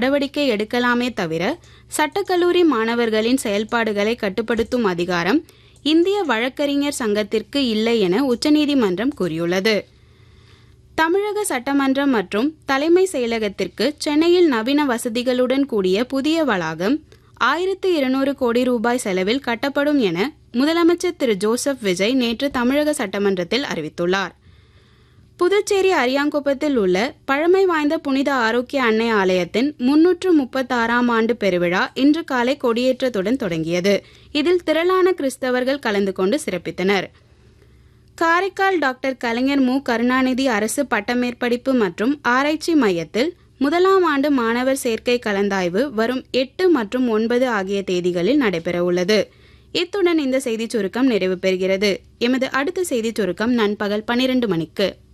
நடவடிக்கை எடுக்கலாமே தவிர சட்டக்கல்லூரி மாணவர்களின் செயல்பாடுகளை கட்டுப்படுத்தும் அதிகாரம் இந்திய வழக்கறிஞர் சங்கத்திற்கு இல்லை என உச்சநீதிமன்றம் கூறியுள்ளது தமிழக சட்டமன்றம் மற்றும் தலைமை செயலகத்திற்கு சென்னையில் நவீன வசதிகளுடன் கூடிய புதிய வளாகம் ஆயிரத்து இருநூறு கோடி ரூபாய் செலவில் கட்டப்படும் என முதலமைச்சர் திரு ஜோசப் விஜய் நேற்று தமிழக சட்டமன்றத்தில் அறிவித்துள்ளார் புதுச்சேரி அரியாங்குப்பத்தில் உள்ள பழமை வாய்ந்த புனித ஆரோக்கிய அன்னை ஆலயத்தின் முன்னூற்று முப்பத்தாறாம் ஆண்டு பெருவிழா இன்று காலை கொடியேற்றத்துடன் தொடங்கியது இதில் திரளான கிறிஸ்தவர்கள் கலந்து கொண்டு சிறப்பித்தனர் காரைக்கால் டாக்டர் கலைஞர் மு கருணாநிதி அரசு பட்டமேற்படிப்பு மற்றும் ஆராய்ச்சி மையத்தில் முதலாம் ஆண்டு மாணவர் சேர்க்கை கலந்தாய்வு வரும் எட்டு மற்றும் ஒன்பது ஆகிய தேதிகளில் நடைபெறவுள்ளது இத்துடன் இந்த செய்திச் சுருக்கம் நிறைவு பெறுகிறது எமது அடுத்த செய்திச் சுருக்கம் நண்பகல் பனிரெண்டு மணிக்கு